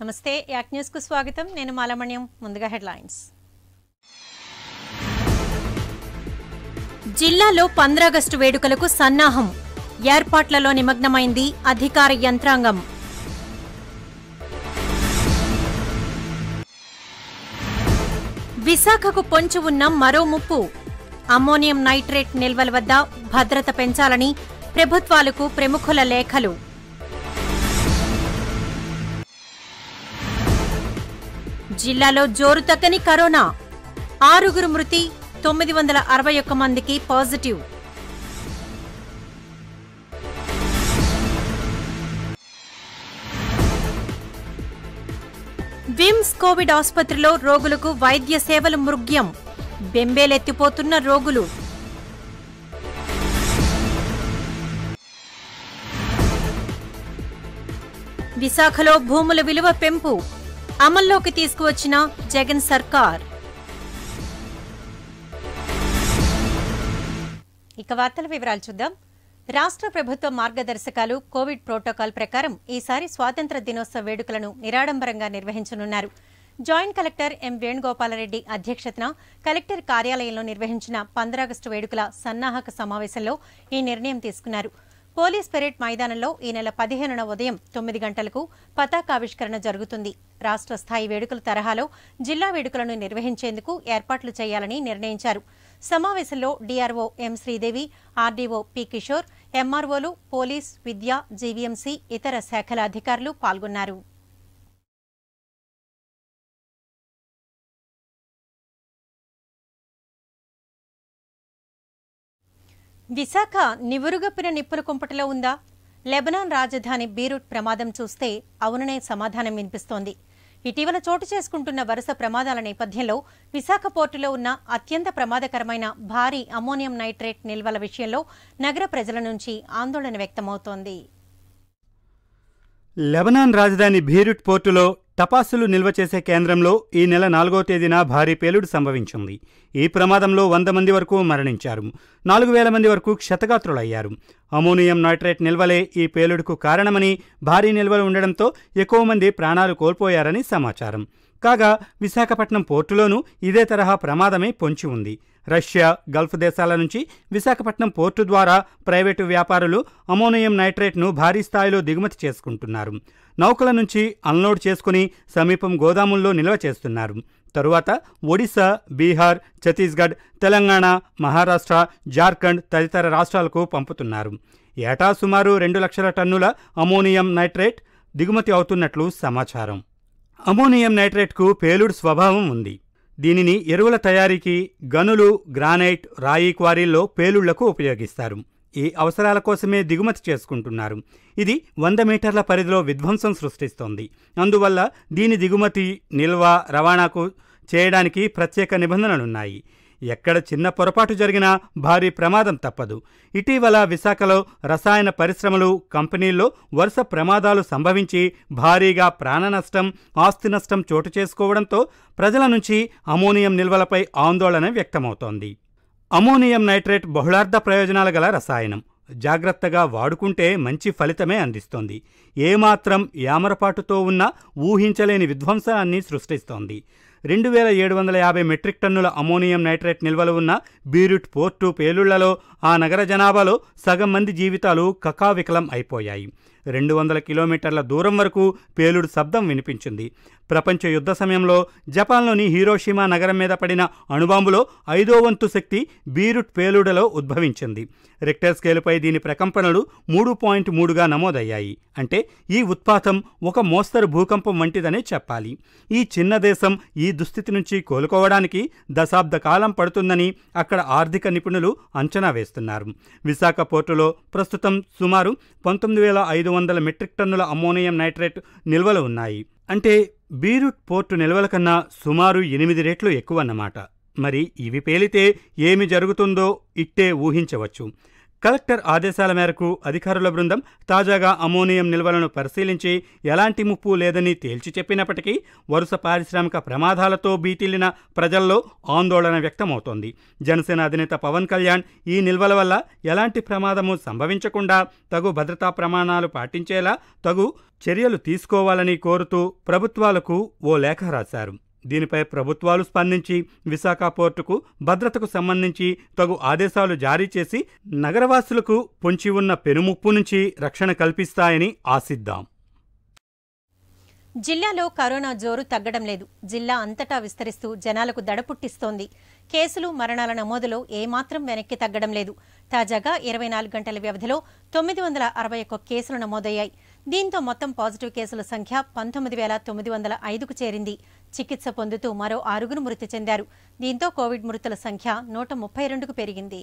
నమస్తే యాక్ న్యూస్ కు స్వాగతం నేను మాలమణ్యం ముందుగా హెడ్లైన్స్ జిల్లాలో పంద్రాగస్టు వేడుకలకు సన్నాహం ఏర్పాట్లలో నిమగ్నమైంది అధికార యంత్రాంగం విశాఖకు పొంచి ఉన్న మరో ముప్పు అమ్మోనియం నైట్రేట్ నిల్వల వద్ద భద్రత పెంచాలని ప్రభుత్వాలకు ప్రముఖుల లేఖలు జిల్లాలో జోరు తగ్గని కరోనా ఆరుగురు మృతి తొమ్మిది వందల అరవై ఒక్క మందికి పాజిటివ్ విమ్స్ కోవిడ్ ఆసుపత్రిలో రోగులకు వైద్య సేవలు మృగ్యం బెంబేలెత్తిపోతున్న రోగులు విశాఖలో భూముల విలువ పెంపు అమల్లోకి తీసుకువచ్చిన జగన్ సర్కార్ ఇక వార్తల వివరాలు చూద్దాం రాష్ట్ర ప్రభుత్వ మార్గదర్శకాలు కోవిడ్ ప్రోటోకాల్ ప్రకారం ఈసారి స్వాతంత్ర దినోత్సవ వేడుకలను నిరాడంబరంగా నిర్వహించనున్నారు జాయింట్ కలెక్టర్ ఎం వేణుగోపాలరెడ్డి అధ్యక్షతన కలెక్టర్ కార్యాలయంలో నిర్వహించిన పంద్రాగస్టు వేడుకల సన్నాహక సమావేశంలో ఈ నిర్ణయం తీసుకున్నారు పోలీస్ పెరేడ్ మైదానంలో ఈ నెల పదిహేనున ఉదయం తొమ్మిది గంటలకు పతాకావిష్కరణ జరుగుతుంది రాష్ట్ర స్థాయి వేడుకల తరహాలో జిల్లా వేడుకలను నిర్వహించేందుకు ఏర్పాట్లు చేయాలని నిర్ణయించారు సమావేశంలో DRO M Sridevi RDO P Kishore ఎంఆర్ఓలు పోలీస్ విద్య జీవీఎంసీ ఇతర శాఖల అధికారులు పాల్గొన్నారు విశాఖ నివురుగప్పిన నిప్పుల కుంపటిలో ఉందా లెబనాన్ రాజధాని బీరూట్ ప్రమాదం చూస్తే అవుననే సమాధానం వినిపిస్తోంది ఇటీవల చోటు చేసుకుంటున్న వరుస ప్రమాదాల నేపథ్యంలో విశాఖ పోర్టులో ఉన్న అత్యంత ప్రమాదకరమైన భారీ అమ్మోనియం నైట్రేట్ నిల్వల విషయంలో నగర ప్రజల నుంచి ఆందోళన వ్యక్తమవుతోంది లెబనాన్ రాజధాని బీరుట్ పోర్టులో టపాసులు నిల్వ చేసే కేంద్రంలో ఈ నెల నాలుగో తేదీన భారీ పేలుడు సంభవించింది ఈ ప్రమాదంలో వంద మంది వరకు మరణించారు నాలుగు వేల మంది వరకు క్షతగాత్రులయ్యారు అమోనియం నైట్రేట్ నిల్వలే ఈ పేలుడుకు కారణమని భారీ నిల్వలు ఉండడంతో ఎక్కువ మంది ప్రాణాలు కోల్పోయారని సమాచారం కాగా విశాఖపట్నం పోర్టులోనూ ఇదే తరహా ప్రమాదమే పొంచి ఉంది రష్యా గల్ఫ్ దేశాల నుంచి విశాఖపట్నం పోర్టు ద్వారా ప్రైవేటు వ్యాపారులు అమోనియం నైట్రేట్ను భారీ స్థాయిలో దిగుమతి చేసుకుంటున్నారు నౌకల నుంచి అన్లోడ్ చేసుకుని సమీపం గోదాముల్లో నిల్వ చేస్తున్నారు తరువాత ఒడిశా బీహార్ ఛత్తీస్గఢ్ తెలంగాణ మహారాష్ట్ర జార్ఖండ్ తదితర రాష్ట్రాలకు పంపుతున్నారు ఏటా సుమారు రెండు లక్షల టన్నుల అమోనియం నైట్రేట్ దిగుమతి అవుతున్నట్లు సమాచారం అమోనియం నైట్రేట్కు పేలుడు స్వభావం ఉంది దీనిని ఎరువుల తయారీకి గనులు గ్రానైట్ రాయి క్వారీల్లో పేలుళ్లకు ఉపయోగిస్తారు ఈ అవసరాల కోసమే దిగుమతి చేసుకుంటున్నారు ఇది వంద మీటర్ల పరిధిలో విధ్వంసం సృష్టిస్తోంది అందువల్ల దీని దిగుమతి నిల్వ రవాణాకు చేయడానికి ప్రత్యేక నిబంధనలున్నాయి ఎక్కడ చిన్న పొరపాటు జరిగినా భారీ ప్రమాదం తప్పదు ఇటీవల విశాఖలో రసాయన పరిశ్రమలు కంపెనీల్లో వరుస ప్రమాదాలు సంభవించి భారీగా ప్రాణ నష్టం ఆస్తి నష్టం చోటు చేసుకోవడంతో ప్రజల నుంచి అమోనియం నిల్వలపై ఆందోళన వ్యక్తమవుతోంది అమోనియం నైట్రేట్ బహుళార్థ ప్రయోజనాలు గల రసాయనం జాగ్రత్తగా వాడుకుంటే మంచి ఫలితమే అందిస్తోంది ఏమాత్రం యామరపాటుతో ఉన్న ఊహించలేని విధ్వంసాన్ని సృష్టిస్తోంది రెండు వేల ఏడు వందల యాభై మెట్రిక్ టన్నుల అమోనియం నైట్రేట్ నిల్వలు ఉన్న బీరుట్ పోర్టు పేలుళ్లలో ఆ నగర జనాభాలో సగం మంది జీవితాలు కకావికలం అయిపోయాయి రెండు వందల కిలోమీటర్ల దూరం వరకు పేలుడు శబ్దం వినిపించింది ప్రపంచ యుద్ధ సమయంలో జపాన్లోని హీరోషిమా నగరం మీద పడిన అణుబాంబులో ఐదో వంతు శక్తి బీరుట్ పేలుడలో ఉద్భవించింది రిక్టర్ స్కేలుపై దీని ప్రకంపనలు మూడు పాయింట్ మూడుగా నమోదయ్యాయి అంటే ఈ ఉత్పాతం ఒక మోస్తరు భూకంపం వంటిదనే చెప్పాలి ఈ చిన్న దేశం ఈ దుస్థితి నుంచి కోలుకోవడానికి దశాబ్ద కాలం పడుతుందని అక్కడ ఆర్థిక నిపుణులు అంచనా వేస్తున్నారు విశాఖ పోర్టులో ప్రస్తుతం సుమారు పంతొమ్మిది వేల ఐదు వందల మెట్రిక్ టన్నుల అమ్మోనియం నైట్రేట్ నిల్వలు ఉన్నాయి అంటే బీరుట్ పోర్టు నిల్వల కన్నా సుమారు ఎనిమిది రెట్లు ఎక్కువన్నమాట మరి ఇవి పేలితే ఏమి జరుగుతుందో ఇట్టే ఊహించవచ్చు కలెక్టర్ ఆదేశాల మేరకు అధికారుల బృందం తాజాగా అమోనియం నిల్వలను పరిశీలించి ఎలాంటి ముప్పు లేదని తేల్చి చెప్పినప్పటికీ వరుస పారిశ్రామిక ప్రమాదాలతో బీతిల్లిన ప్రజల్లో ఆందోళన వ్యక్తమవుతోంది జనసేన అధినేత పవన్ కళ్యాణ్ ఈ నిల్వల వల్ల ఎలాంటి ప్రమాదము సంభవించకుండా తగు భద్రతా ప్రమాణాలు పాటించేలా తగు చర్యలు తీసుకోవాలని కోరుతూ ప్రభుత్వాలకు ఓ లేఖ రాశారు దీనిపై ప్రభుత్వాలు స్పందించి విశాఖ పోర్టుకు భద్రతకు సంబంధించి తగు ఆదేశాలు జారీ చేసి నగరవాసులకు పొంచి ఉన్న పెనుముప్పు నుంచి రక్షణ కల్పిస్తాయని ఆశిద్దాం జిల్లాలో కరోనా జోరు తగ్గడం లేదు జిల్లా అంతటా విస్తరిస్తూ జనాలకు దడ పుట్టిస్తోంది కేసులు మరణాల నమోదులో ఏమాత్రం వెనక్కి తగ్గడం లేదు తాజాగా ఇరవై నాలుగు గంటల వ్యవధిలో తొమ్మిది వందల అరవై ఒక్క కేసులు నమోదయ్యాయి దీంతో మొత్తం పాజిటివ్ కేసుల సంఖ్య పంతొమ్మిది వేల తొమ్మిది వందల ఐదుకు చేరింది చికిత్స పొందుతూ మరో ఆరుగురు మృతి చెందారు దీంతో కోవిడ్ మృతుల సంఖ్య నూట ముప్పై రెండుకు పెరిగింది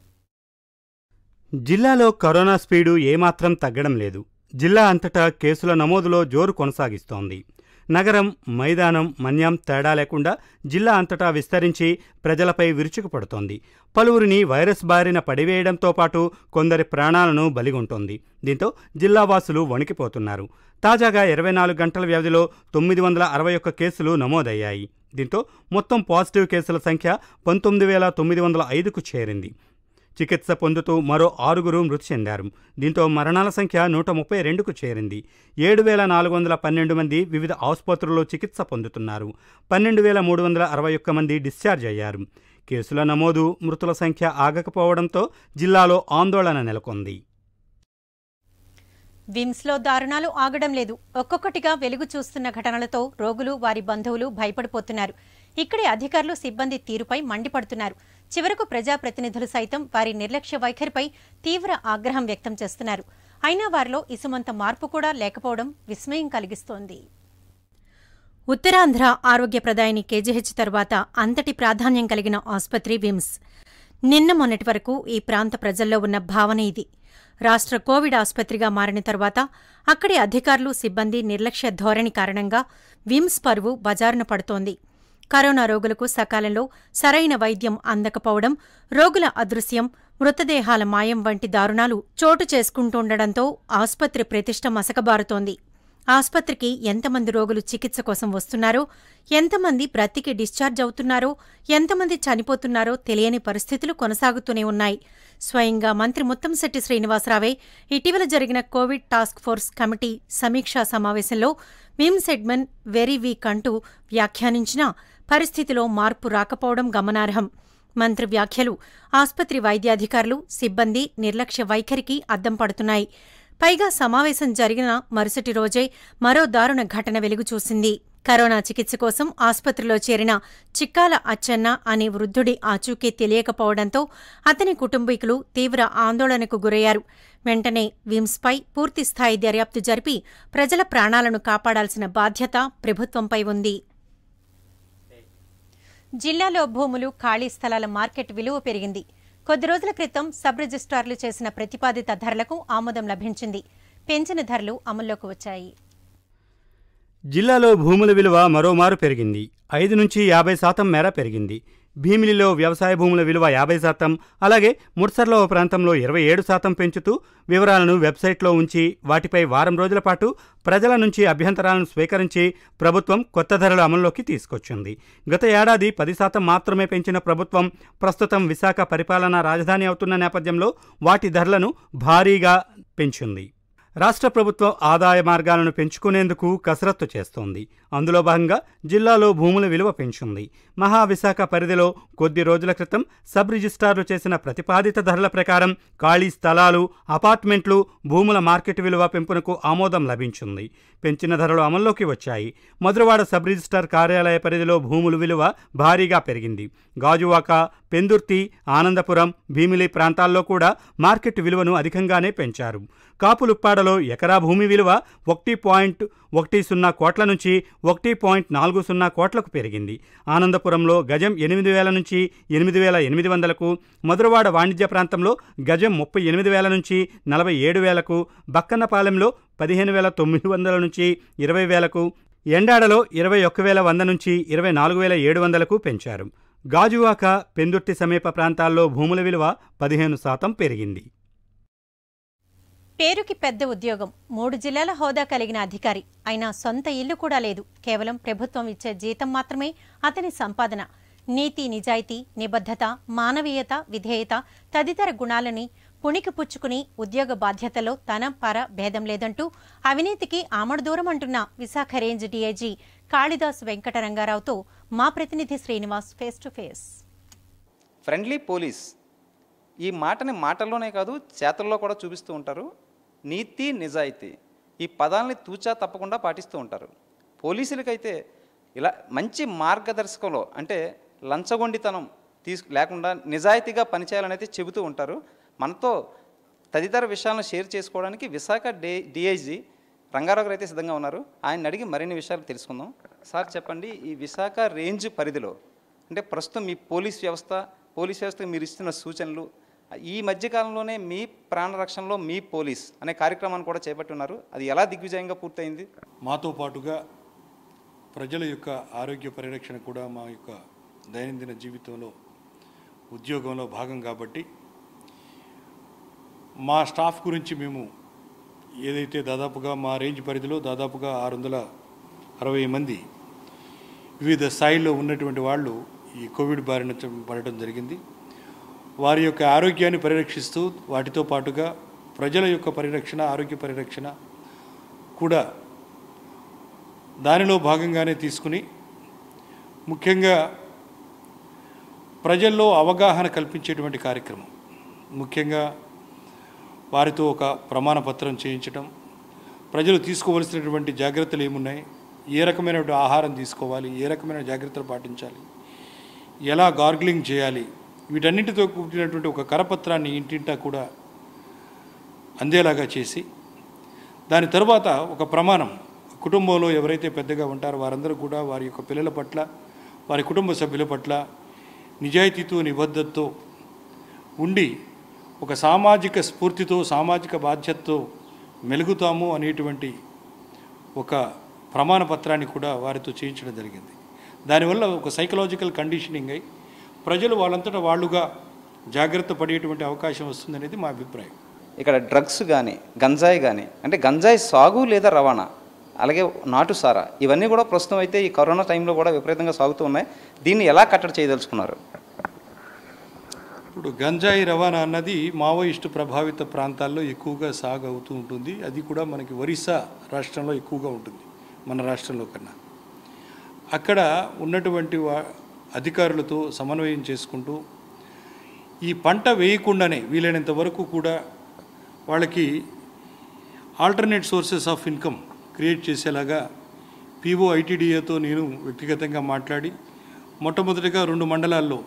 జిల్లాలో కరోనా స్పీడు ఏమాత్రం తగ్గడం లేదు జిల్లా అంతటా కేసుల నమోదులో జోరు కొనసాగిస్తోంది నగరం మైదానం మన్యం తేడా లేకుండా జిల్లా అంతటా విస్తరించి ప్రజలపై విరుచుకుపడుతోంది పలువురిని వైరస్ బారిన పడివేయడంతో పాటు కొందరి ప్రాణాలను బలిగొంటోంది దీంతో జిల్లావాసులు వణికిపోతున్నారు తాజాగా ఇరవై నాలుగు గంటల వ్యవధిలో తొమ్మిది వందల అరవై ఒక్క కేసులు నమోదయ్యాయి దీంతో మొత్తం పాజిటివ్ కేసుల సంఖ్య పంతొమ్మిది వేల తొమ్మిది వందల ఐదుకు చేరింది చికిత్స పొందుతూ మరో ఆరుగురు మృతి చెందారు దీంతో మరణాల సంఖ్య నూట ముప్పై రెండుకు చేరింది ఏడు వేల నాలుగు వందల పన్నెండు మంది వివిధ ఆసుపత్రుల్లో చికిత్స పొందుతున్నారు పన్నెండు వేల మూడు వందల అరవై ఒక్క మంది డిశ్చార్జ్ అయ్యారు కేసుల నమోదు మృతుల సంఖ్య ఆగకపోవడంతో జిల్లాలో ఆందోళన నెలకొంది విమ్స్లో దారుణాలు ఆగడం లేదు ఒక్కొక్కటిగా వెలుగు చూస్తున్న ఘటనలతో రోగులు వారి బంధువులు భయపడిపోతున్నారు ఇక్కడి అధికారులు సిబ్బంది తీరుపై మండిపడుతున్నారు చివరకు ప్రజాప్రతినిధులు సైతం వారి నిర్లక్ష్య వైఖరిపై తీవ్ర ఆగ్రహం వ్యక్తం చేస్తున్నారు అయినా వారిలో ఇసుమంత మార్పు కూడా లేకపోవడం విస్మయం కలిగిస్తోంది ఉత్తరాంధ్ర ఆరోగ్య ప్రదాయని కేజీహెచ్ తర్వాత అంతటి ప్రాధాన్యం కలిగిన ఆసుపత్రి విమ్స్ నిన్న మొన్నటి వరకు ఈ ప్రాంత ప్రజల్లో ఉన్న భావన ఇది రాష్ట్ర కోవిడ్ ఆసుపత్రిగా మారిన తర్వాత అక్కడి అధికారులు సిబ్బంది నిర్లక్ష్య ధోరణి కారణంగా విమ్స్ పరువు బజారున పడుతోంది కరోనా రోగులకు సకాలంలో సరైన వైద్యం అందకపోవడం రోగుల అదృశ్యం మృతదేహాల మాయం వంటి దారుణాలు చోటు చేసుకుంటుండటంతో ఆసుపత్రి ప్రతిష్ట మసకబారుతోంది ఆసుపత్రికి ఎంతమంది రోగులు చికిత్స కోసం వస్తున్నారో ఎంతమంది బ్రతికి డిశ్చార్జ్ అవుతున్నారో ఎంతమంది చనిపోతున్నారో తెలియని పరిస్థితులు కొనసాగుతూనే ఉన్నాయి స్వయంగా మంత్రి ముత్తంశెట్టి శ్రీనివాసరావే ఇటీవల జరిగిన కోవిడ్ టాస్క్ ఫోర్స్ కమిటీ సమీక్షా సమావేశంలో విమ్స్ ఎడ్మన్ వెరీ వీక్ అంటూ వ్యాఖ్యానించినా పరిస్థితిలో మార్పు రాకపోవడం గమనార్హం మంత్రి వ్యాఖ్యలు ఆసుపత్రి వైద్యాధికారులు సిబ్బంది నిర్లక్ష్య వైఖరికి అద్దం పడుతున్నాయి పైగా సమావేశం జరిగిన మరుసటి రోజే మరో దారుణ ఘటన వెలుగు చూసింది కరోనా చికిత్స కోసం ఆసుపత్రిలో చేరిన చిక్కాల అచ్చన్న అనే వృద్ధుడి ఆచూకీ తెలియకపోవడంతో అతని కుటుంబీకులు తీవ్ర ఆందోళనకు గురయ్యారు వెంటనే విమ్స్పై పూర్తిస్థాయి దర్యాప్తు జరిపి ప్రజల ప్రాణాలను కాపాడాల్సిన బాధ్యత ప్రభుత్వంపై ఉంది జిల్లాలో భూములు ఖాళీ స్థలాల మార్కెట్ విలువ పెరిగింది కొద్ది రోజుల క్రితం సబ్ రిజిస్ట్రార్లు చేసిన ప్రతిపాదిత ధరలకు ఆమోదం లభించింది పెంచిన ధరలు అమల్లోకి వచ్చాయి జిల్లాలో భూముల విలువ మరోమారు పెరిగింది ఐదు నుంచి యాభై శాతం మేర పెరిగింది భీమిలిలో వ్యవసాయ భూముల విలువ యాభై శాతం అలాగే ముడ్సర్లో ఓ ప్రాంతంలో ఇరవై ఏడు శాతం పెంచుతూ వివరాలను వెబ్సైట్లో ఉంచి వాటిపై వారం రోజుల పాటు ప్రజల నుంచి అభ్యంతరాలను స్వీకరించి ప్రభుత్వం కొత్త ధరలు అమల్లోకి తీసుకొచ్చింది గత ఏడాది పది శాతం మాత్రమే పెంచిన ప్రభుత్వం ప్రస్తుతం విశాఖ పరిపాలనా రాజధాని అవుతున్న నేపథ్యంలో వాటి ధరలను భారీగా పెంచింది రాష్ట్ర ప్రభుత్వం ఆదాయ మార్గాలను పెంచుకునేందుకు కసరత్తు చేస్తోంది అందులో భాగంగా జిల్లాలో భూముల విలువ పెంచింది మహావిశాఖ పరిధిలో కొద్ది రోజుల క్రితం సబ్ రిజిస్ట్రార్లు చేసిన ప్రతిపాదిత ధరల ప్రకారం ఖాళీ స్థలాలు అపార్ట్మెంట్లు భూముల మార్కెట్ విలువ పెంపునకు ఆమోదం లభించింది పెంచిన ధరలు అమల్లోకి వచ్చాయి మధురవాడ సబ్ రిజిస్ట్రార్ కార్యాలయ పరిధిలో భూముల విలువ భారీగా పెరిగింది గాజువాక పెందుర్తి ఆనందపురం భీమిలి ప్రాంతాల్లో కూడా మార్కెట్ విలువను అధికంగానే పెంచారు కాపులుప్పాడలో ఎకరా భూమి విలువ ఒకటి పాయింట్ ఒకటి సున్నా కోట్ల నుంచి ఒకటి పాయింట్ నాలుగు సున్నా కోట్లకు పెరిగింది ఆనందపురంలో గజం ఎనిమిది వేల నుంచి ఎనిమిది వేల ఎనిమిది వందలకు మధురవాడ వాణిజ్య ప్రాంతంలో గజం ముప్పై ఎనిమిది వేల నుంచి నలభై ఏడు వేలకు బక్కన్నపాలెంలో పదిహేను వేల తొమ్మిది వందల నుంచి ఇరవై వేలకు ఎండాడలో ఇరవై ఒక్క వేల వంద నుంచి ఇరవై నాలుగు వేల ఏడు వందలకు పెంచారు గాజువాక పెందుర్తి సమీప ప్రాంతాల్లో భూముల విలువ పదిహేను శాతం పెరిగింది పేరుకి పెద్ద ఉద్యోగం మూడు జిల్లాల హోదా కలిగిన అధికారి అయినా సొంత ఇల్లు కూడా లేదు కేవలం ప్రభుత్వం ఇచ్చే జీతం మాత్రమే అతని సంపాదన నీతి నిజాయితీ నిబద్ధత మానవీయత విధేయత తదితర గుణాలని పుణికి పుచ్చుకుని ఉద్యోగ బాధ్యతలో తన పర భేదం లేదంటూ అవినీతికి ఆమడు దూరం అంటున్న విశాఖ రేంజ్ డీఐజీ కాళిదాస్ వెంకటరంగారావుతో మా ప్రతినిధి Srinivas face to face friendly police ఈ మాటని మాటల్లోనే కాదు చేతల్లో కూడా చూపిస్తూ ఉంటారు నీతి నిజాయితీ ఈ పదాలని తూచా తప్పకుండా పాటిస్తూ ఉంటారు పోలీసులకైతే ఇలా మంచి మార్గదర్శకంలో అంటే లంచగొండితనం తీసు లేకుండా నిజాయితీగా పనిచేయాలని అయితే చెబుతూ ఉంటారు మనతో తదితర విషయాలను షేర్ చేసుకోవడానికి విశాఖ డే డిఐజీ రంగారావు గారు అయితే సిద్ధంగా ఉన్నారు ఆయన అడిగి మరిన్ని విషయాలు తెలుసుకుందాం సార్ చెప్పండి ఈ విశాఖ రేంజ్ పరిధిలో అంటే ప్రస్తుతం మీ పోలీస్ వ్యవస్థ పోలీస్ వ్యవస్థకు మీరు ఇస్తున్న సూచనలు ఈ మధ్యకాలంలోనే మీ ప్రాణ రక్షణలో మీ పోలీస్ అనే కార్యక్రమాన్ని కూడా చేపట్టి ఉన్నారు అది ఎలా దిగ్విజయంగా పూర్తయింది మాతో పాటుగా ప్రజల యొక్క ఆరోగ్య పరిరక్షణ కూడా మా యొక్క దైనందిన జీవితంలో ఉద్యోగంలో భాగం కాబట్టి మా స్టాఫ్ గురించి మేము ఏదైతే దాదాపుగా మా రేంజ్ పరిధిలో దాదాపుగా ఆరు వందల అరవై మంది వివిధ స్థాయిల్లో ఉన్నటువంటి వాళ్ళు ఈ కోవిడ్ బారిన చ- పడటం జరిగింది వారి యొక్క ఆరోగ్యాన్ని పరిరక్షిస్తూ వాటితో పాటుగా ప్రజల యొక్క పరిరక్షణ ఆరోగ్య పరిరక్షణ కూడా దానిలో భాగంగానే తీసుకుని ముఖ్యంగా ప్రజల్లో అవగాహన కల్పించేటువంటి కార్యక్రమం ముఖ్యంగా వారితో ఒక ప్రమాణ పత్రం చేయించడం ప్రజలు తీసుకోవలసినటువంటి జాగ్రత్తలు ఏమున్నాయి ఏ రకమైనటువంటి ఆహారం తీసుకోవాలి ఏ రకమైన జాగ్రత్తలు పాటించాలి ఎలా గార్గ్లింగ్ చేయాలి వీటన్నిటితో కూడినటువంటి ఒక కరపత్రాన్ని ఇంటింటా కూడా అందేలాగా చేసి దాని తరువాత ఒక ప్రమాణం కుటుంబంలో ఎవరైతే పెద్దగా ఉంటారో వారందరూ కూడా వారి యొక్క పిల్లల పట్ల వారి కుటుంబ సభ్యుల పట్ల నిజాయితీతో నిబద్ధతతో ఉండి ఒక సామాజిక స్ఫూర్తితో సామాజిక బాధ్యతతో మెలుగుతాము అనేటువంటి ఒక ప్రమాణ పత్రాన్ని కూడా వారితో చేయించడం జరిగింది దానివల్ల ఒక సైకలాజికల్ కండిషనింగ్ అయి ప్రజలు వాళ్ళంతటా వాళ్ళుగా జాగ్రత్త పడేటువంటి అవకాశం వస్తుందనేది మా అభిప్రాయం ఇక్కడ డ్రగ్స్ కానీ గంజాయి కానీ అంటే గంజాయి సాగు లేదా రవాణా అలాగే నాటు సారా ఇవన్నీ కూడా ప్రస్తుతం అయితే ఈ కరోనా టైంలో కూడా విపరీతంగా సాగుతూ ఉన్నాయి దీన్ని ఎలా కట్టడి చేయదలుచుకున్నారు ఇప్పుడు గంజాయి రవాణా అన్నది మావోయిస్టు ప్రభావిత ప్రాంతాల్లో ఎక్కువగా సాగు అవుతూ ఉంటుంది అది కూడా మనకి ఒరిస్సా రాష్ట్రంలో ఎక్కువగా ఉంటుంది మన రాష్ట్రంలో కన్నా అక్కడ ఉన్నటువంటి వా అధికారులతో సమన్వయం చేసుకుంటూ ఈ పంట వేయకుండానే వీలైనంత వరకు కూడా వాళ్ళకి alternate sources of income create చేసేలాగా పీఓ ఐటీడీఏతో నేను వ్యక్తిగతంగా మాట్లాడి మొట్టమొదటిగా రెండు మండలాల్లో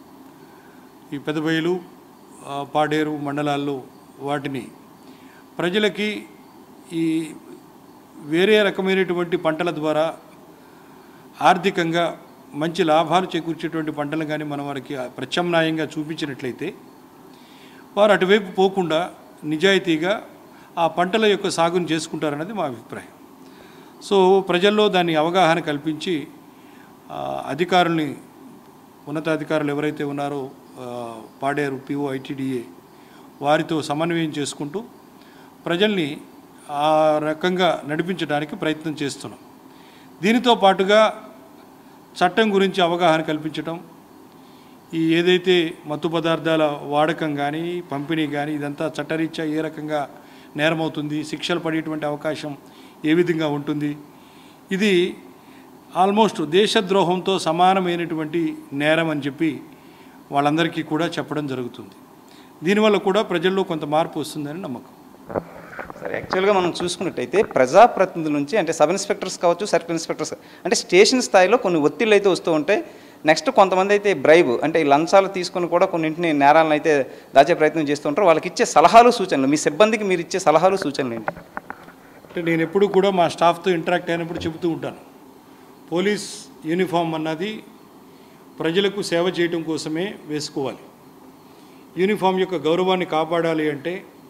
ఈ పెదబయలు ఆ, పాడేరు మండలాల్లో వాటిని ప్రజలకి ఈ వేరే రకమైనటువంటి పంటల ద్వారా ఆర్థికంగా మంచి లాభాలు చేకూర్చేటువంటి పంటలు కానీ మనం వారికి ప్రత్యామ్నాయంగా చూపించినట్లయితే వారు అటువైపు పోకుండా నిజాయితీగా ఆ పంటల యొక్క సాగును చేసుకుంటారన్నది మా అభిప్రాయం సో ప్రజల్లో దాన్ని అవగాహన కల్పించి ఆ, అధికారుల్ని ఉన్నతాధికారులు ఎవరైతే ఉన్నారో ఆ, పాడేరు పిఓ ఐటీడీఏ వారితో సమన్వయం చేసుకుంటూ ప్రజల్ని ఆ రకంగా నడిపించడానికి ప్రయత్నం చేస్తున్నాం దీనితో పాటుగా చట్టం గురించి అవగాహన కల్పించడం ఈ ఏదైతే మత్తు పదార్థాల వాడకం కానీ పంపిణీ కానీ ఇదంతా చట్టరీత్యా ఏ రకంగా నేరమవుతుంది శిక్షలు పడేటువంటి అవకాశం ఏ విధంగా ఉంటుంది ఇది ఆల్మోస్ట్ దేశద్రోహంతో సమానమైనటువంటి నేరం అని చెప్పి వాళ్ళందరికీ కూడా చెప్పడం జరుగుతుంది దీనివల్ల కూడా ప్రజల్లో కొంత మార్పు వస్తుందని నమ్మకం సరే యాక్చువల్గా మనం చూసుకున్నట్టయితే ప్రజాప్రతినిధుల నుంచి అంటే సబ్ ఇన్స్పెక్టర్స్ కావచ్చు సర్కిల్ ఇన్స్పెక్టర్స్ అంటే స్టేషన్ స్థాయిలో కొన్ని ఒత్తిళ్ళు అయితే వస్తూ ఉంటాయి నెక్స్ట్ కొంతమంది అయితే బ్రైబ్ అంటే ఈ లంచాలు తీసుకొని కూడా కొన్నింటిని నేరాలను అయితే దాచే ప్రయత్నం చేస్తూ ఉంటారు వాళ్ళకి ఇచ్చే సలహాలు సూచనలు మీ సిబ్బందికి మీరు ఇచ్చే సలహాలు సూచనలు ఏంటి అంటే నేను ఎప్పుడు కూడా మా స్టాఫ్తో ఇంటరాక్ట్ అయినప్పుడు చెబుతూ ఉంటాను పోలీస్ యూనిఫామ్ అన్నది ప్రజలకు సేవ చేయడం కోసమే వేసుకోవాలి యూనిఫామ్ యొక్క గౌరవాన్ని కాపాడాలి అంటే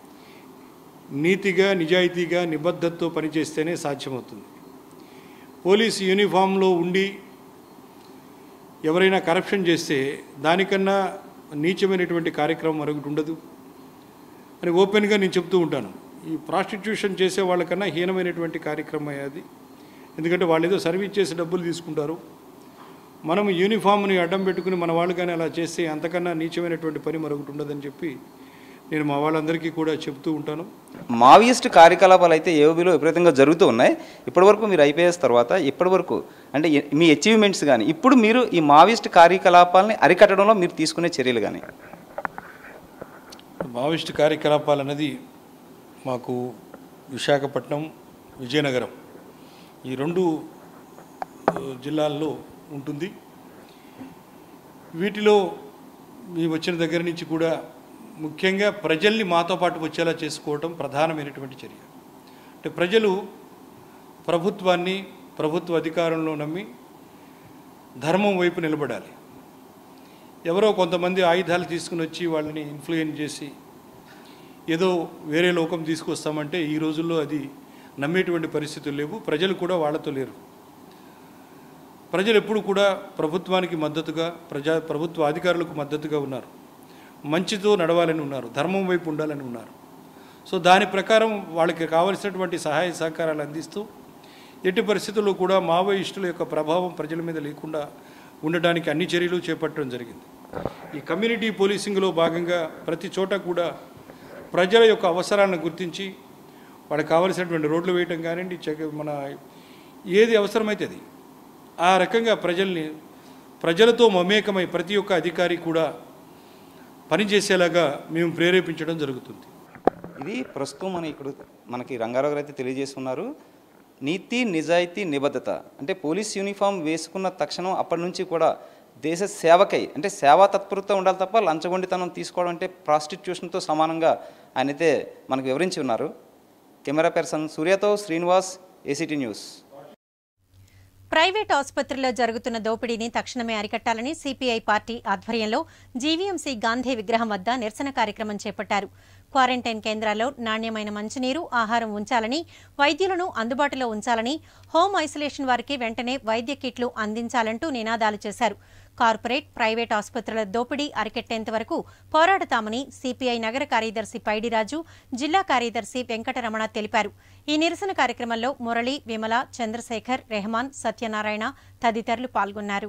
నీతిగా నిజాయితీగా నిబద్ధతతో పనిచేస్తేనే సాధ్యమవుతుంది పోలీస్ యూనిఫామ్లో ఉండి ఎవరైనా కరప్షన్ చేస్తే దానికన్నా నీచమైనటువంటి కార్యక్రమం మరొకటి ఉండదు అని ఓపెన్గా నేను చెప్తూ ఉంటాను ఈ ప్రాస్టిట్యూషన్ చేసే వాళ్ళకన్నా హీనమైనటువంటి కార్యక్రమం అది ఎందుకంటే వాళ్ళు ఏదో సర్వీస్ చేసి డబ్బులు తీసుకుంటారు మనం యూనిఫామ్ని అడ్డం పెట్టుకుని మన వాళ్ళు కానీ అలా చేస్తే అంతకన్నా నీచమైనటువంటి పని మరొకటి ఉండదని చెప్పి నేను మా వాళ్ళందరికీ కూడా చెప్తూ ఉంటాను మావియిస్ట్ కార్యకలాపాలు అయితే ఏఓబిలో విపరీతంగా జరుగుతూ ఉన్నాయి ఇప్పటివరకు మీరు ఐపీఎస్ తర్వాత ఇప్పటివరకు అంటే ఎ- మీ అచీవ్మెంట్స్ కానీ ఇప్పుడు మీరు ఈ మావియిస్ట్ కార్యకలాపాలని అరికట్టడంలో మీరు తీసుకునే చర్యలు కానీ మావిస్ట్ కార్యకలాపాలు అనేది మాకు విశాఖపట్నం విజయనగరం ఈ రెండు ఆ, జిల్లాల్లో ఉంటుంది వీటిలో మీ వచ్చిన దగ్గర నుంచి కూడా ముఖ్యంగా ప్రజల్ని మాతో పాటు వచ్చేలా చేసుకోవటం ప్రధానమైనటువంటి చర్య అంటే ప్రజలు ప్రభుత్వాన్ని ప్రభుత్వ అధికారంలో నమ్మి ధర్మం వైపు నిలబడాలి ఎవరో కొంతమంది ఆయుధాలు తీసుకుని వచ్చి వాళ్ళని ఇన్ఫ్లుయెన్స్ చేసి ఏదో వేరే లోకం తీసుకొస్తామంటే ఈ రోజుల్లో అది నమ్మేటువంటి పరిస్థితులు లేవు ప్రజలు కూడా వాళ్ళతో లేరు ప్రజలు ఎప్పుడు కూడా ప్రభుత్వానికి మద్దతుగా ప్రజా ప్రభుత్వ అధికారులకు మద్దతుగా ఉన్నారు మంచితో నడవాలని ఉన్నారు ధర్మం వైపు ఉండాలని ఉన్నారు సో దాని ప్రకారం వాళ్ళకి కావలసినటువంటి సహాయ సహకారాలు అందిస్తూ ఎట్టి పరిస్థితుల్లో కూడా మావోయిస్టుల యొక్క ప్రభావం ప్రజల మీద లేకుండా ఉండటానికి అన్ని చర్యలు చేపట్టడం జరిగింది ఈ కమ్యూనిటీ పోలీసింగ్లో భాగంగా ప్రతి చోట కూడా ప్రజల యొక్క అవసరాలను గుర్తించి వాళ్ళకి కావలసినటువంటి రోడ్లు వేయటం కానివ్వండి చెక్ మన ఏది అవసరమైతే అది ఆ రకంగా ప్రజల్ని ప్రజలతో మమేకమై ప్రతి ఒక్క అధికారి కూడా పనిచేసేలాగా మేము ప్రేరేపించడం జరుగుతుంది ఇది ప్రస్తుతం మన ఇక్కడ మనకి రంగారావు గారు అయితే తెలియజేస్తున్నారు నీతి నిజాయితీ నిబద్ధత అంటే పోలీస్ యూనిఫామ్ వేసుకున్న తక్షణం అప్పటి నుంచి కూడా దేశ సేవకై అంటే సేవా తత్పరత ఉండాలి తప్ప లంచగొండితనం తీసుకోవడం అంటే ప్రాస్టిట్యూషన్తో సమానంగా ఆయన అయితే మనకు వివరించి ఉన్నారు కెమెరా పర్సన్ సూర్యతో శ్రీనివాస్ ఏసీటీ న్యూస్ ప్రైవేట్ ఆసుపత్రుల్లో జరుగుతున్న దోపిడీని తక్షణమే అరికట్టాలని సిపిఐ పార్టీ ఆధ్వర్యంలో జీవీఎంసీ గాంధీ విగ్రహం వద్ద నిరసన కార్యక్రమం చేపట్టారు క్వారంటైన్ కేంద్రాల్లో నాణ్యమైన మంచినీరు ఆహారం ఉంచాలని వైద్యులను అందుబాటులో ఉంచాలని హోం ఐసోలేషన్ వారికి వెంటనే వైద్య కిట్లు అందించాలంటూ నినాదాలు చేశారు కార్పొరేట్ ప్రైవేట్ ఆసుపత్రుల దోపిడీ అరికెట్టేంత వరకు పోరాడతామని సిపిఐ నగర కార్యదర్శి పైడిరాజు జిల్లా కార్యదర్శి వెంకటరమణ తెలిపారు ఈ నిరసన కార్యక్రమంలో మురళి విమల చంద్రశేఖర్ రెహమాన్ సత్యనారాయణ తదితరులు పాల్గొన్నారు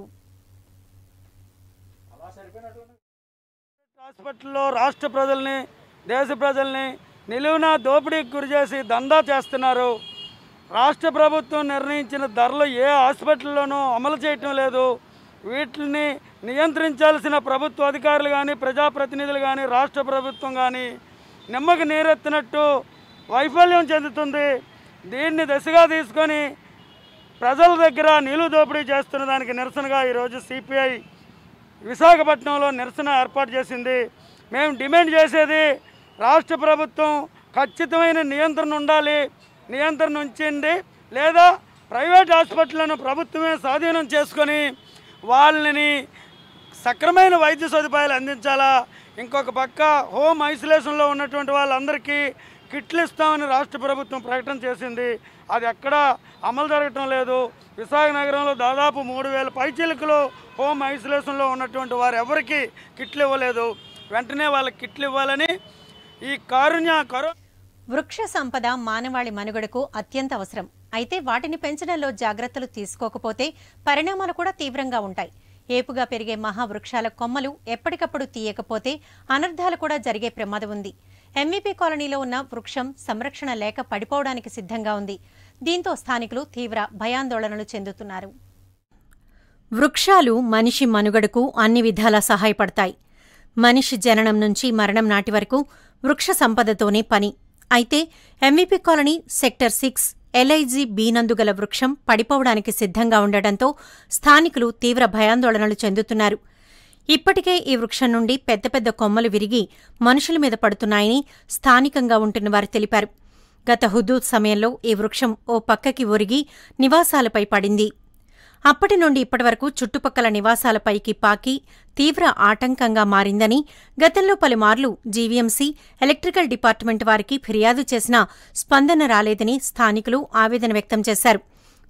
హాస్పిటల్లో రాష్ట్ర ప్రజల్ని దేశ ప్రజల్ని నిలువున దోపిడీకి గురి చేసి దందా చేస్తున్నారు రాష్ట్ర ప్రభుత్వం నిర్ణయించిన ధరలు ఏ హాస్పిటల్లోనూ అమలు చేయటం లేదు వీటిని నియంత్రించాల్సిన ప్రభుత్వ అధికారులు కానీ ప్రజాప్రతినిధులు కానీ రాష్ట్ర ప్రభుత్వం కానీ నిమ్మకి నీరెత్తినట్టు వైఫల్యం చెందుతుంది దీన్ని దశగా తీసుకొని ప్రజల దగ్గర నిలువు దోపిడీ చేస్తున్న దానికి నిరసనగా ఈరోజు సిపిఐ విశాఖపట్నంలో నిరసన ఏర్పాటు చేసింది మేము డిమాండ్ చేసేది రాష్ట్ర ప్రభుత్వం ఖచ్చితమైన నియంత్రణ ఉండాలి నియంత్రణ ఉంచండి లేదా ప్రైవేట్ హాస్పిటళ్లను ప్రభుత్వమే స్వాధీనం చేసుకొని వాళ్ళని సక్రమైన వైద్య సదుపాయాలు అందించాలా ఇంకొక పక్క హోమ్ ఐసోలేషన్లో ఉన్నటువంటి వాళ్ళందరికీ కిట్లు ఇస్తామని రాష్ట్ర ప్రభుత్వం ప్రకటన చేసింది అది ఎక్కడా అమలు జరగటం లేదు విశాఖ నగరంలో దాదాపు మూడు వేల పైచీలకులు హోమ్ ఐసోలేషన్లో ఉన్నటువంటి వారు ఎవరికి కిట్లు ఇవ్వలేదు వెంటనే వాళ్ళకి కిట్లు ఇవ్వాలని ఈ కారుణ్య కరో వృక్ష సంపద మానవాళి మనుగడకు అత్యంత అవసరం అయితే వాటిని పెంచడంలో జాగ్రత్తలు తీసుకోకపోతే పరిణామాలు కూడా తీవ్రంగా ఉంటాయి ఏపుగా పెరిగే మహావృక్షాల కొమ్మలు ఎప్పటికప్పుడు తీయకపోతే అనర్థాలు కూడా జరిగే ప్రమాదం ఉంది ఎంవీపీ కాలనీలో ఉన్న వృక్షం సంరక్షణ లేక పడిపోవడానికి సిద్ధంగా ఉంది దీంతో స్థానికులు తీవ్ర భయాందోళనలు చెందుతున్నారు వృక్షాలు మనిషి మనుగడకు అన్ని విధాలా సహాయపడతాయి మనిషి జననం నుంచి మరణం నాటి వరకు వృక్ష సంపదతోనే పని అయితే MVP colony sector six LIG బీనందుగల వృక్షం పడిపోవడానికి సిద్ధంగా ఉండటంతో స్థానికులు తీవ్ర భయాందోళనలు చెందుతున్నారు ఇప్పటికే ఈ వృక్షం నుండి పెద్ద పెద్ద కొమ్మలు విరిగి మనుషుల మీద పడుతున్నాయని స్థానికంగా ఉంటున్న వారు తెలిపారు గత హుదూద్ సమయంలో ఈ వృక్షం ఓ పక్కకి ఒరిగి నివాసాలపై పడింది అప్పటి నుండి ఇప్పటివరకు చుట్టుపక్కల నివాసాలపైకి పాకి తీవ్ర ఆటంకంగా మారిందని గతంలో పలుమార్లు జీవీఎంసీ ఎలక్ట్రికల్ డిపార్ట్మెంట్ వారికి ఫిర్యాదు చేసినా స్పందన రాలేదని స్థానికులు ఆవేదన వ్యక్తం చేశారు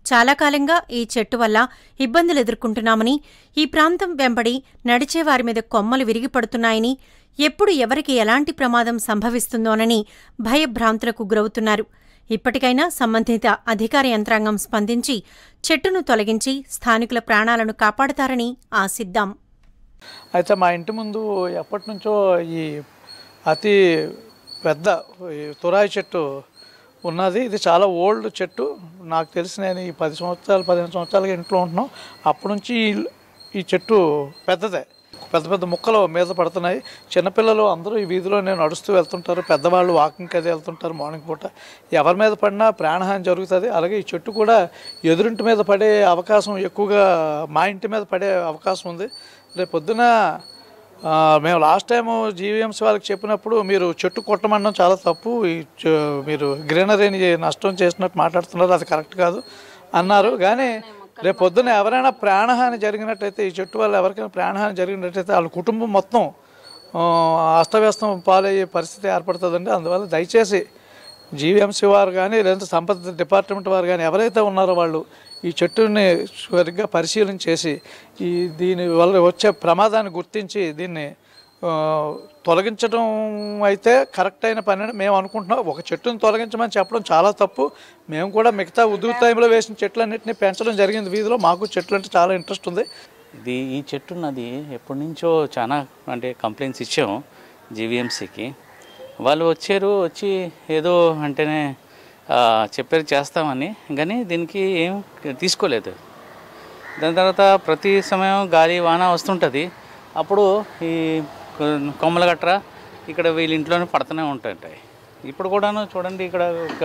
చాలా కాలంగా ఈ చెట్టు వల్ల ఇబ్బందులు ఎదుర్కొంటున్నామని ఈ ప్రాంతం వెంబడి నడిచేవారి మీద కొమ్మలు విరిగిపడుతున్నాయని ఎప్పుడు ఎవరికి ఎలాంటి ప్రమాదం సంభవిస్తుందోనని భయభ్రాంతులకు గురవుతున్నారు ఇప్పటికైనా సంబంధిత అధికార యంత్రాంగం స్పందించి చెట్టును తొలగించి స్థానికుల ప్రాణాలను కాపాడతారని ఆశిద్దాం అయితే మా ఇంటి ముందు ఎప్పటి నుంచో ఈ అతి పెద్ద ఈ తురాయి చెట్టు ఉన్నది ఇది చాలా ఓల్డ్ చెట్టు నాకు తెలిసి నేను ఈ పది సంవత్సరాలు పదిహేను సంవత్సరాలుగా ఇంట్లో ఉంటున్నాం అప్పటి నుంచి ఈ- ఈ చెట్టు పెద్దదే పెద్ద పెద్ద ముక్కలు మీద పడుతున్నాయి చిన్నపిల్లలు అందరూ ఈ వీధిలో నేను నడుస్తూ వెళ్తుంటారు పెద్దవాళ్ళు వాకింగ్ అది వెళ్తుంటారు మార్నింగ్ పూట ఎవరి మీద పడినా ప్రాణహాని జరుగుతుంది అలాగే ఈ చెట్టు కూడా ఎదురింటి మీద పడే అవకాశం ఎక్కువగా మా ఇంటి మీద పడే అవకాశం ఉంది రేపు పొద్దున ఆ, మేము లాస్ట్ టైం జీవీఎంసీ వాళ్ళకి చెప్పినప్పుడు మీరు చెట్టు కొట్టమనడం చాలా తప్పు ఈ చె- మీరు గ్రీనరీని నష్టం చేసినట్టు మాట్లాడుతున్నారు అది కరెక్ట్ కాదు అన్నారు కానీ రేపు పొద్దున ఎవరైనా ప్రాణహాని జరిగినట్టయితే ఈ చెట్టు వల్ల ఎవరికైనా ప్రాణహాని జరిగినట్టయితే వాళ్ళ కుటుంబం మొత్తం ఆ, అస్తవ్యస్తం పాలయ్యే పరిస్థితి ఏర్పడుతుందండి అందువల్ల దయచేసి జీవీఎంసీ వారు కానీ లేదంటే సంపద డిపార్ట్మెంట్ వారు కానీ ఎవరైతే ఉన్నారో వాళ్ళు ఈ చెట్టుని సరిగ్గా పరిశీలన చేసి ఈ దీని వల్ల వచ్చే ప్రమాదాన్ని గుర్తించి దీన్ని ఆ, తొలగించడం అయితే కరెక్ట్ అయిన పని అని మేము అనుకుంటున్నాం ఒక చెట్టును తొలగించమని చెప్పడం చాలా తప్పు మేము కూడా మిగతా ఉదురు టైంలో వేసిన చెట్లన్నింటినీ పెంచడం జరిగింది వీధిలో మాకు చెట్లు అంటే చాలా ఇంట్రెస్ట్ ఉంది ఇది ఈ చెట్టు ఉన్నది ఎప్పటి నుంచో చాలా అంటే కంప్లైంట్స్ ఇచ్చాం జీవీఎంసీకి వాళ్ళు వచ్చారు వచ్చి ఏదో అంటేనే ఆ, చెప్పారు చేస్తామని కానీ దీనికి ఏం తీసుకోలేదు దాని తర్వాత ప్రతి సమయం గాలి వాన వస్తుంటుంది అప్పుడు ఈ కొమ్మల గట్ర ఇక్కడ వీళ్ళ ఇంట్లోనే పడుతూనే ఉంటుంటాయి ఇప్పుడు కూడాను చూడండి ఇక్కడ ఒక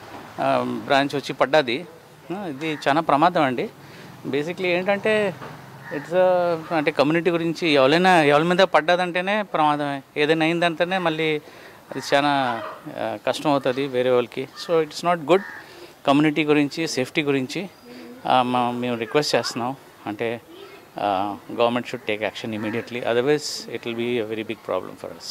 బ్రాంచ్ వచ్చి పడ్డది ఆ, ఇది చాలా ప్రమాదం అండి బేసిక్లీ ఏంటంటే ఇట్స్ అంటే కమ్యూనిటీ గురించి ఎవరైనా ఎవరి మీద పడ్డదంటేనే ప్రమాదమే ఏదైనా అయిందంటేనే మళ్ళీ అది చాలా ఆ, కష్టం అవుతుంది వేరే వాళ్ళకి so it's not good community గురించి సేఫ్టీ గురించి ఆ, మా- మేము రిక్వెస్ట్ చేస్తున్నాం అంటే government should take action immediately otherwise it will be a very big problem for us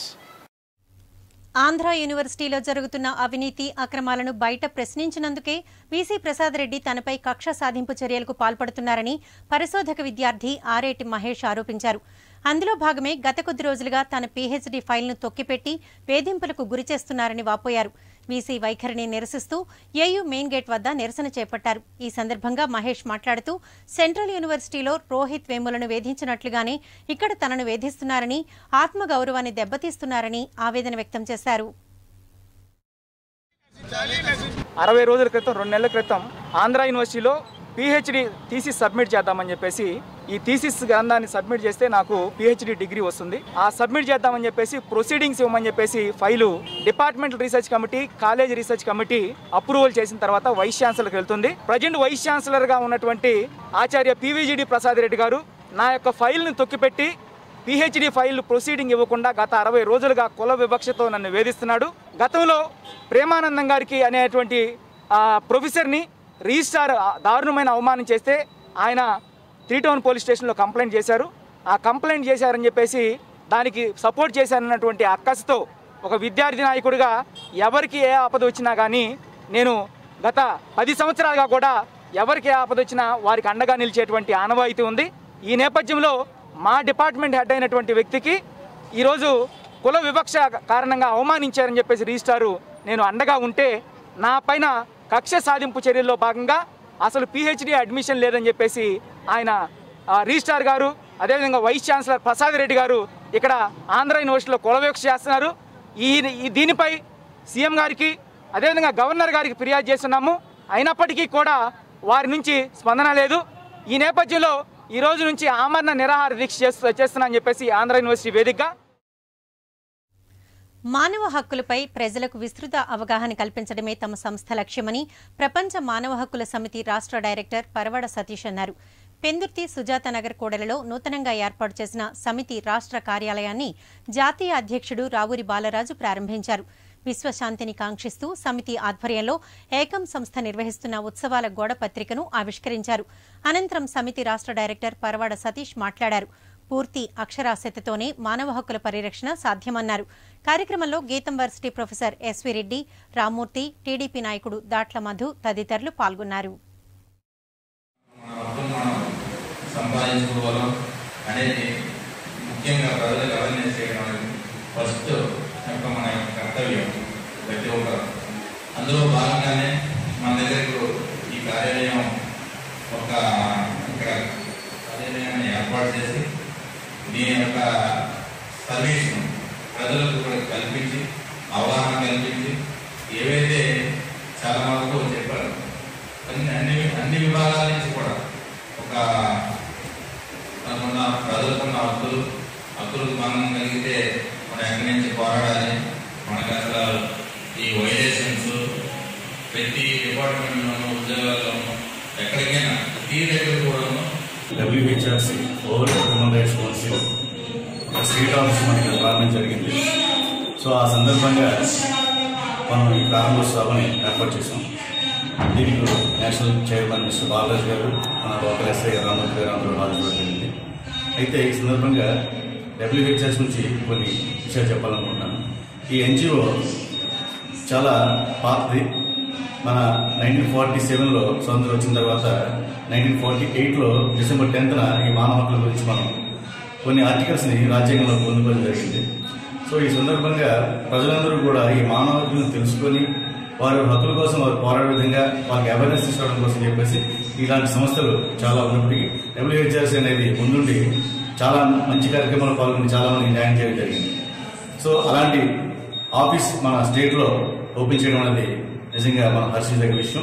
Andhra యూనివర్సిటీలో జరుగుతున్న అవినీతి అక్రమాలను బయట ప్రశ్నించినందుకే వీసీ ప్రసాద్ రెడ్డి తనపై కక్ష సాధింపు చర్యలకు పాల్పడుతున్నారని పరిశోధక విద్యార్థి ఆరేటి మహేష్ ఆరోపించారు అందులో భాగమే గత కొద్ది రోజులుగా తన పీహెచ్డీ ఫైల్ను తొక్కిపెట్టి వేధింపులకు గురిచేస్తున్నారని వాపోయారు వీసీ వైఖరిని నిరసిస్తూ ఏయూ మెయిన్ గేట్ వద్ద నిరసన చేపట్టారు ఈ సందర్భంగా మహేష్ మాట్లాడుతూ సెంట్రల్ యూనివర్సిటీలో రోహిత్ వేములను వేధించినట్లుగానే ఇక్కడ తనను వేధిస్తున్నారని ఆత్మగౌరవాన్ని దెబ్బతీస్తున్నారని ఆవేదన వ్యక్తం చేశారు అరవై రోజుల క్రితం రెండు నెలల క్రితం ఆంధ్ర యూనివర్సిటీలో పిహెచ్డి థీసిస్ సబ్మిట్ చేద్దామని చెప్పేసి ఈ థీసిస్ గ్రంథాన్ని సబ్మిట్ చేస్తే నాకు పిహెచ్డి డిగ్రీ వస్తుంది ఆ సబ్మిట్ చేద్దామని చెప్పేసి ప్రొసీడింగ్స్ ఇవ్వమని చెప్పేసి file departmental research committee college research committee approval చేసిన తర్వాత వైస్ ఛాన్సలర్కి వెళ్తుంది ప్రజెంట్ వైస్ ఛాన్సలర్గా ఉన్నటువంటి ఆచార్య పివిజిడి ప్రసాద్ రెడ్డి గారు నా యొక్క ఫైల్ను తొక్కిపెట్టి పిహెచ్డి ఫైల్ ప్రొసీడింగ్ ఇవ్వకుండా గత అరవై రోజులుగా కుల వివక్షతో నన్ను వేధిస్తున్నాడు గతంలో ప్రేమానందం గారికి అనేటువంటి ఆ, ప్రొఫెసర్ని రిజిస్ట్రార్ ఆ, దారుణమైన అవమానం చేస్తే ఆయన త్రీ టౌన్ పోలీస్ స్టేషన్లో కంప్లైంట్ చేశారు ఆ కంప్లైంట్ చేశారని చెప్పేసి దానికి సపోర్ట్ చేశారన్నటువంటి అక్కసుతో ఒక విద్యార్థి నాయకుడిగా ఎవరికి ఏ ఆపద వచ్చినా కానీ నేను గత పది సంవత్సరాలుగా కూడా ఎవరికి ఏ ఆపద వచ్చినా వారికి అండగా నిలిచేటువంటి ఆనవాయితీ ఉంది ఈ నేపథ్యంలో మా డిపార్ట్మెంట్ హెడ్ అయినటువంటి వ్యక్తికి ఈరోజు కుల వివక్ష కారణంగా అవమానించారని చెప్పేసి రిజిస్ట్రారు నేను అండగా ఉంటే నా పైన కక్ష సాధింపు చర్యల్లో భాగంగా అసలు పిహెచ్డి అడ్మిషన్ లేదని చెప్పేసి ఆయన ఆ, రిజిస్ట్రార్ గారు అదేవిధంగా వైస్ ఛాన్సలర్ ప్రసాద్ రెడ్డి గారు ఇక్కడ ఆంధ్ర యూనివర్సిటీలో కుల వివక్ష చేస్తున్నారు ఈ ఈ దీనిపై సీఎం గారికి అదేవిధంగా గవర్నర్ గారికి ఫిర్యాదు చేస్తున్నాము అయినప్పటికీ కూడా వారి నుంచి స్పందన లేదు ఈ నేపథ్యంలో ఈ రోజు నుంచి ఆమరణ నిరాహార దీక్ష చేస్తూ చేస్తున్నా అని చెప్పేసి ఆంధ్ర యూనివర్సిటీ వేదికగా మానవ హక్కులపై ప్రజలకు విస్తృత అవగాహన కల్పించడమే తమ సంస్థ లక్ష్యమని ప్రపంచ మానవ హక్కుల సమితి రాష్ట్ర డైరెక్టర్ పరవడ సతీష్ అన్నారు పెందుర్తి సుజాత నగర్ కూడలిలో నూతనంగా ఏర్పాటు చేసిన సమితి రాష్ట్ర కార్యాలయాన్ని జాతీయ అధ్యక్షుడు రావూరి బాలరాజు ప్రారంభించారు విశ్వశాంతిని కాంక్షిస్తూ సమితి ఆధ్వర్యంలో ఏకం సంస్థ నిర్వహిస్తున్న ఉత్సవాల గోడ పత్రికను ఆవిష్కరించారు అనంతరం సమితి రాష్ట్ర డైరెక్టర్ పరవాడ సతీష్ మాట్లాడారు పూర్తి అక్షరాస్యతతోనే మానవ హక్కుల పరిరక్షణ సాధ్యమన్నారు కార్యక్రమంలో GITAM varsity professor SV Reddy Rammurthy TDP నాయకుడు దాట్ల మధు తదితరులు పాల్గొన్నారు సాధించుకోగలం అనేది ముఖ్యంగా ప్రజలకు అవేర్నెస్ చేయడం అనేది ఫస్ట్ యొక్క మన యొక్క కర్తవ్యం ప్రతి ఒక్కరు అందులో భాగంగానే మన దగ్గరకు ఈ కార్యాలయం ఒక ఇక్కడ కార్యాలయాన్ని ఏర్పాటు చేసి దీని యొక్క సర్వీస్ను ప్రజలకు కూడా కల్పించి అవగాహన కల్పించి ఏవైతే చాలా వరకు చెప్పారు అన్ని అన్ని అన్ని విభాగాల నుంచి కూడా ఒక మనకున్న ప్రజలకున్న హక్కులు హక్కులకు భంగం కలిగితే మనం ఎక్కడి నుంచి పోరాడాలి మనకు అసలు ఈ వైలేషన్స్ ప్రతి డిపార్ట్మెంట్లోనూ ఉద్యోగాల్లోనూ ఎక్కడికైనా ప్రతి దగ్గర కూడాను WHRC over human rights council state office మనకి ప్రారంభం జరిగింది సో ఆ సందర్భంగా మనం ఈ ప్రారంభోత్సవాన్ని ఏర్పాటు చేసాం దీనికి నేషనల్ చైర్మన్ మిస్టర్ బాలరాజ్ గారు మన లోకల్ ఎస్ఐ రామూర్తి గారు అందరూ హాజరు జరిగింది అయితే ఈ సందర్భంగా డబ్ల్యూహెచ్ఎస్ నుంచి కొన్ని విషయాలు చెప్పాలనుకుంటున్నాను ఈ ఎన్జిఓ చాలా పాతది మన నైన్టీన్ ఫార్టీ సెవెన్లో స్వతంత్రం వచ్చిన తర్వాత నైన్టీన్ ఫార్టీ ఎయిట్లో డిసెంబర్ టెన్త్న ఈ మానవ హక్కుల గురించి మనం కొన్ని ఆర్టికల్స్ని రాజ్యాంగంలో పొందుకోవడం జరిగింది సో ఈ సందర్భంగా ప్రజలందరూ కూడా ఈ మానవ హక్కులను తెలుసుకొని వారి హక్కుల కోసం వారు పోరాడే విధంగా వాళ్ళకి అవేర్నెస్ తీసుకోవడం కోసం చెప్పేసి ఇలాంటి సంస్థలు చాలా ఉన్నప్పటికీ డబ్ల్యూహెచ్ఆర్సీ అనేది ముందుండి చాలా మంచి కార్యక్రమాలు పాల్గొని చాలా మంది న్యాయం చేయడం జరిగింది సో అలాంటి ఆఫీస్ మన స్టేట్లో ఓపెన్ చేయడం అనేది నిజంగా మనం హర్షించదగ్గ విషయం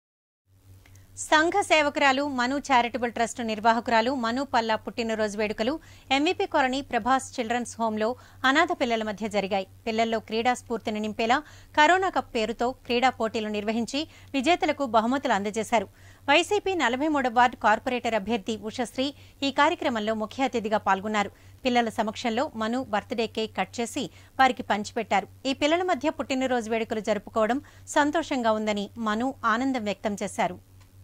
సంఘ సేవకురాలు మను చారిటబుల్ ట్రస్ట్ నిర్వాహకురాలు మను పల్లా పుట్టినరోజు వేడుకలు ఎంవీపీ కాలనీ ప్రభాస్ చిల్డ్రన్స్ హోంలో అనాథ పిల్లల మధ్య జరిగాయి పిల్లల్లో క్రీడా స్ఫూర్తిని నింపేలా కరోనా కప్ పేరుతో క్రీడా పోటీలు నిర్వహించి విజేతలకు బహుమతులు అందజేశారు వైసీపీ నలభై మూడవ వార్డు కార్పొరేటర్ అభ్యర్థి ఉషశ్రీ ఈ కార్యక్రమంలో ముఖ్య అతిథిగా పాల్గొన్నారు పిల్లల సమక్షంలో మను బర్త్డే కేక్ కట్ చేసి వారికి పంచిపెట్టారు ఈ పిల్లల మధ్య పుట్టినరోజు వేడుకలు జరుపుకోవడం సంతోషంగా ఉందని మను ఆనందం వ్యక్తం చేశారు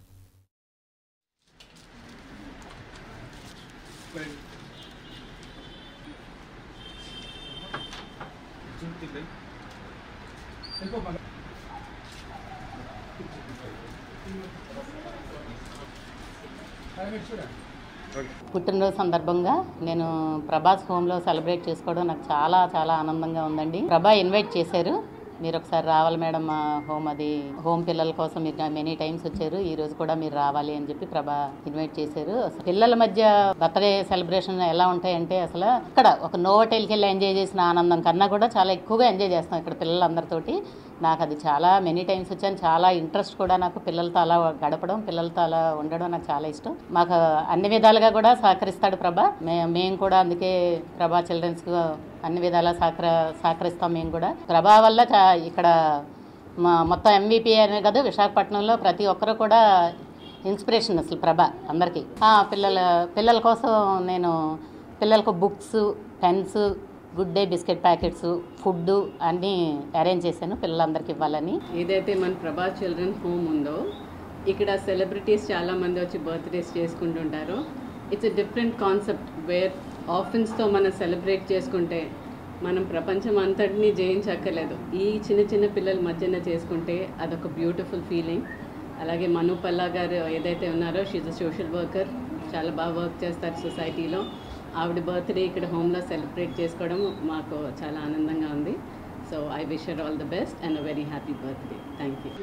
పుట్టినరోజు సందర్భంగా నేను ప్రభాస్ హోమ్లో సెలబ్రేట్ చేసుకోవడం నాకు చాలా చాలా ఆనందంగా ఉందండి ప్రభా ఇన్వైట్ చేశారు మీరు ఒకసారి రావాలి మేడం మా హోమ్ అది హోమ్ పిల్లల కోసం మీరు మెనీ టైమ్స్ వచ్చారు ఈ రోజు కూడా మీరు రావాలి అని చెప్పి ప్రభా ఇన్వైట్ చేశారు అసలు పిల్లల మధ్య బర్త్డే సెలబ్రేషన్ ఎలా ఉంటాయంటే అసలు ఇక్కడ ఒక నోవటెల్కి వెళ్ళి ఎంజాయ్ చేసిన ఆనందం కన్నా కూడా చాలా ఎక్కువగా ఎంజాయ్ చేస్తాం ఇక్కడ పిల్లలందరితోటి నాకు అది చాలా మెనీ టైమ్స్ వచ్చాను చాలా ఇంట్రెస్ట్ కూడా నాకు పిల్లలతో అలా గడపడం పిల్లలతో అలా ఉండడం నాకు చాలా ఇష్టం మాకు అన్ని విధాలుగా కూడా సహకరిస్తాడు ప్రభా మే మేము కూడా అందుకే ప్రభా చిల్డ్రన్స్ అన్ని విధాలా సహకర సహకరిస్తాం మేము కూడా ప్రభా వల్ల చా- ఇక్కడ మా మొత్తం ఎంవీపీ అనే కదా విశాఖపట్నంలో ప్రతి ఒక్కరు కూడా ఇన్స్పిరేషన్ అసలు ప్రభ అందరికీ ఆ, పిల్లల పిల్లల కోసం నేను పిల్లలకు books pens Good Day biscuit packets food అన్నీ అరేంజ్ చేశాను పిల్లలందరికీ ఇవ్వాలని ఏదైతే మన ప్రభా చిల్డ్రన్ హోమ్ ఉందో ఇక్కడ సెలబ్రిటీస్ చాలా మంది వచ్చి బర్త్డేస్ చేసుకుంటుంటారు it's a different concept where ఆఫెన్స్తో మనం సెలబ్రేట్ చేసుకుంటే మనం ప్రపంచం అంతటినీ జయించక్కర్లేదు ఈ చిన్న చిన్న పిల్లల మధ్యన చేసుకుంటే అదొక బ్యూటిఫుల్ ఫీలింగ్ అలాగే మను పల్లా గారు ఏదైతే ఉన్నారో షీజ్ అ సోషల్ వర్కర్ చాలా బాగా వర్క్ చేస్తారు సొసైటీలో ఆవిడ బర్త్డే ఇక్కడ హోమ్లో సెలబ్రేట్ చేసుకోవడం మాకు చాలా ఆనందంగా ఉంది so I wish your all the best and a very happy birthday thank you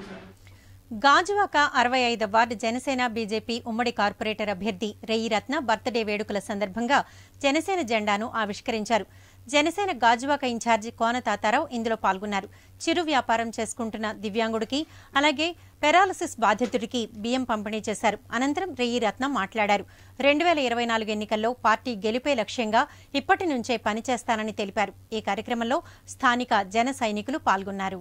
Gajuwaka అరవై ఐదు వార్డు జనసేన బీజేపీ ఉమ్మడి కార్పొరేటర్ అభ్యర్థి రెయ్యి రత్న బర్త్డే వేడుకల సందర్భంగా జనసేన జెండాను ఆవిష్కరించారు జనసేన గాజువాక ఇన్ఛార్జి కోన తాతారావు ఇందులో పాల్గొన్నారు చిరు వ్యాపారం చేసుకుంటున్న దివ్యాంగుడికి అలాగే పెరాలసిస్ బాధితుడికి బియ్యం పంపిణీ చేశారు అనంతరం రెయ్యి రత్న మాట్లాడారు రెండు వేల ఇరవై నాలుగు ఎన్నికల్లో పార్టీ గెలిపే లక్ష్యంగా ఇప్పటి నుంచే పనిచేస్తానని తెలిపారు ఈ కార్యక్రమంలో స్థానిక జన సైనికులు పాల్గొన్నారు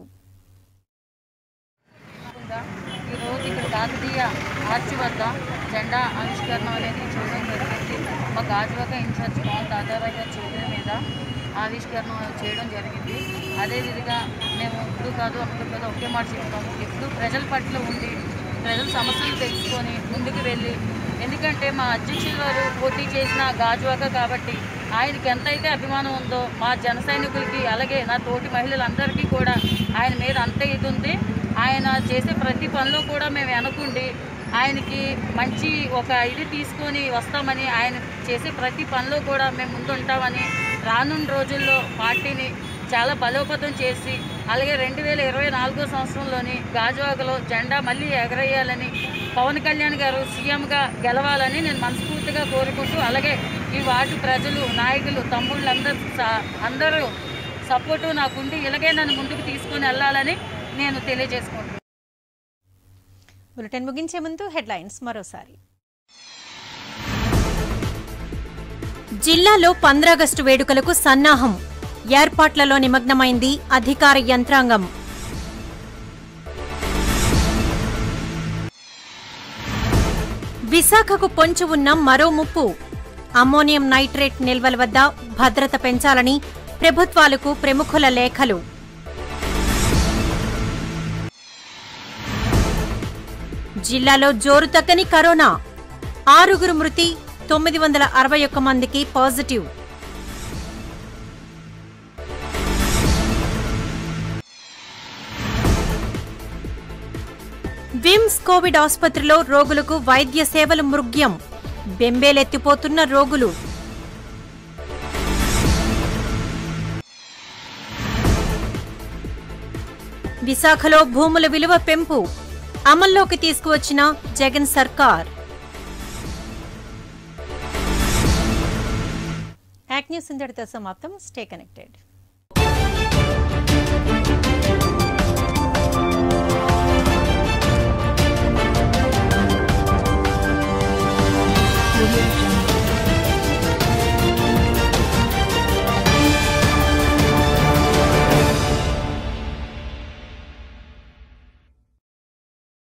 ఈరోజు ఇక్కడ కాకతీయ ఆర్చి వద్ద జెండా ఆవిష్కరణ అనేది చేయడం జరిగింది మా గాజువాక ఇన్ఛార్జ్ పవన్ దాదారావు గారి చేతుల మీద ఆవిష్కరణ చేయడం జరిగింది అదేవిధంగా మేము ఇప్పుడు కాదు అప్పుడు కాదు ఒకే మాట చెప్తాము ఎప్పుడు ప్రజల పట్ల ఉండి ప్రజల సమస్యలు తెలుసుకొని ముందుకు వెళ్ళి ఎందుకంటే మా అధ్యక్షుల వారు పోటీ చేసిన గాజువాక కాబట్టి ఆయనకి ఎంతైతే అభిమానం ఉందో మా జన సైనికులకి అలాగే నా తోటి మహిళలందరికీ కూడా ఆయన మీద అంతే ఇది ఉంది ఆయన చేసే ప్రతి పనిలో కూడా మేము వెనకుండి ఆయనకి మంచి ఒక ఇది తీసుకొని వస్తామని ఆయన చేసే ప్రతి పనిలో కూడా మేము ముందుంటామని రానున్న రోజుల్లో పార్టీని చాలా బలోపేతం చేసి అలాగే రెండు వేల ఇరవై నాలుగో సంవత్సరంలోని గాజువాకలో జెండా మళ్ళీ ఎగరేయాలని పవన్ కళ్యాణ్ గారు సీఎంగా గెలవాలని నేను మనస్ఫూర్తిగా కోరుకుంటూ అలాగే ఈ వార్డు ప్రజలు నాయకులు తమ్ముళ్ళందరూ స- అందరూ సపోర్టు నాకుండి ఇలాగే నన్ను ముందుకు తీసుకొని వెళ్ళాలని నేను తెలియజేసుకుంటున్నాను బులెటిన్ ముగించే ముందు హెడ్లైన్స్ మరోసారి జిల్లాలో పంద్రాగస్టు వేడుకలకు సన్నాహం ఏర్పాట్లలో నిమగ్నమైంది అధికార యంత్రాంగం విశాఖకు పొంచి ఉన్న మరో ముప్పు అమ్మోనియం నైట్రేట్ నిల్వల వద్ద భద్రత పెంచాలని ప్రభుత్వాలకు ప్రముఖుల లేఖలు జిల్లాలో జోరు తగ్గని కరోనా ఆరుగురు మృతి తొమ్మిది వందల అరవై ఒక్క మందికి పాజిటివ్ విమ్స్ కోవిడ్ ఆసుపత్రిలో రోగులకు వైద్య సేవలు మృగ్యం బెంబేలెత్తిపోతున్న రోగులు విశాఖలో భూముల విలువ పెంపు అమల్లోకి తీసుకువచ్చిన జగన్ సర్కార్ యాక్ న్యూస్ ఇంతటితో సమాప్తం స్టే కనెక్టెడ్